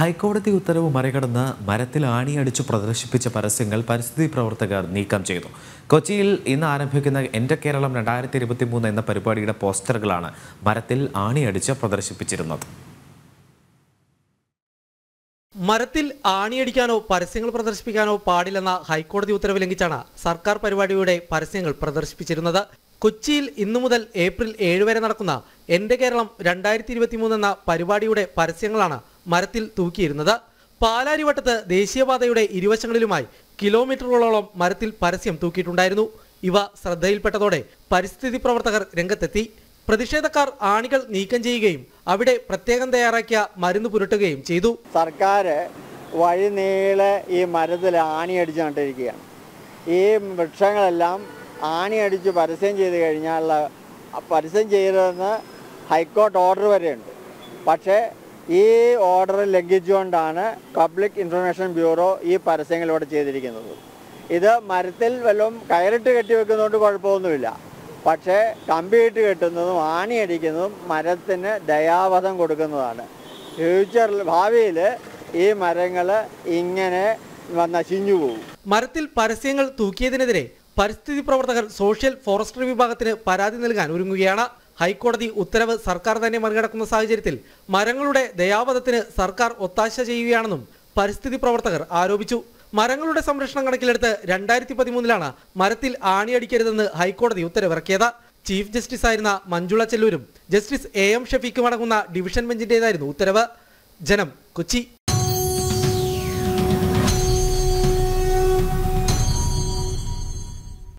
ഹൈക്കോടതി ഉത്തരവ് മറികടന്ന് മരത്തിൽ ആണിയടിച്ചു പ്രദർശിപ്പിച്ച പരസ്യങ്ങൾ പരിസ്ഥിതി പ്രവർത്തകർ നീക്കം ചെയ്തു കൊച്ചിയിൽ ഇന്ന് ആരംഭിക്കുന്ന എൻ്റെ കേരളം രണ്ടായിരത്തി ഇരുപത്തി മൂന്ന് എന്ന പരിപാടിയുടെ പോസ്റ്ററുകളാണ് മരത്തിൽ ആണിയടിച്ച് പ്രദർശിപ്പിച്ചിരുന്നത് മരത്തിൽ ആണിയടിക്കാനോ പരസ്യങ്ങൾ പ്രദർശിപ്പിക്കാനോ പാടില്ലെന്ന ഹൈക്കോടതി ഉത്തരവ് ലംഘിച്ചാണ് സർക്കാർ പരിപാടിയുടെ പരസ്യങ്ങൾ പ്രദർശിപ്പിച്ചിരുന്നത് കൊച്ചിയിൽ ഇന്നു മുതൽ ഏപ്രിൽ ഏഴ് വരെ നടക്കുന്ന എന്റെ കേരളം രണ്ടായിരത്തി ഇരുപത്തി എന്ന പരിപാടിയുടെ പരസ്യങ്ങളാണ് മരത്തിൽ തൂക്കിയിരുന്നത് പാലാരിവട്ടത്ത് ദേശീയപാതയുടെ ഇരുവശങ്ങളിലുമായി കിലോമീറ്ററുകളോളം മരത്തിൽ പരസ്യം തൂക്കിയിട്ടുണ്ടായിരുന്നു ഇവ ശ്രദ്ധയിൽപ്പെട്ടതോടെ പരിസ്ഥിതി പ്രവർത്തകർ രംഗത്തെത്തി പ്രതിഷേധക്കാർ ആണികൾ നീക്കം ചെയ്യുകയും അവിടെ പ്രത്യേകം തയ്യാറാക്കിയ മരുന്ന് പുരട്ടുകയും ചെയ്തു സർക്കാർ വഴി നീളെ ഈ മരത്തിൽ ആണിയടിച്ച് നട്ടിരിക്കുകയാണ് ഈ വൃക്ഷങ്ങളെല്ലാം ആണിയടിച്ച് പരസ്യം ചെയ്ത് കഴിഞ്ഞാൽ പരസ്യം ചെയ്തതെന്ന് ഹൈക്കോർട്ട് ഓർഡർ വരെയുണ്ട് പക്ഷേ ഈ ഓർഡർ ലംഘിച്ചുകൊണ്ടാണ് പബ്ലിക് ഇൻഫർമേഷൻ ബ്യൂറോ ഈ പരസ്യങ്ങൾ ഇവിടെ ചെയ്തിരിക്കുന്നത് ഇത് മരത്തിൽ വല്ലതും കയറിട്ട് കെട്ടി വെക്കുന്നതുകൊണ്ട് കുഴപ്പമൊന്നുമില്ല പക്ഷേ കമ്പിയിട്ട് കെട്ടുന്നതും ആണിയടിക്കുന്നതും മരത്തിന് ദയാവധം കൊടുക്കുന്നതാണ് ഫ്യൂച്ചറിൽ ഭാവിയിൽ ഈ മരങ്ങൾ ഇങ്ങനെ നശിഞ്ഞു പോകും മരത്തിൽ പരസ്യങ്ങൾ തൂക്കിയതിനെതിരെ പരിസ്ഥിതി പ്രവർത്തകർ സോഷ്യൽ ഫോറസ്ട്രി വിഭാഗത്തിന് പരാതി നൽകാൻ ഒരുങ്ങുകയാണ് ഹൈക്കോടതി ഉത്തരവ് സർക്കാർ തന്നെ മറികടക്കുന്ന സാഹചര്യത്തിൽ മരങ്ങളുടെ ദയാവധത്തിന് സർക്കാർ ഒത്താശ ചെയ്യുകയാണെന്നും പരിസ്ഥിതി പ്രവർത്തകർ ആരോപിച്ചു മരങ്ങളുടെ സംരക്ഷണം കണക്കിലെടുത്ത് രണ്ടായിരത്തി പതിമൂന്നിലാണ് മരത്തിൽ ആണിയടിക്കരുതെന്ന് ഹൈക്കോടതി ഉത്തരവിറക്കിയത് ചീഫ് ജസ്റ്റിസ് ആയിരുന്ന മഞ്ജുള ചെല്ലൂരും ജസ്റ്റിസ് എ എം ഷഫീഖും അടങ്ങുന്ന ഡിവിഷൻ ബെഞ്ചിന്റേതായിരുന്നു ഉത്തരവ് ജനം കൊച്ചി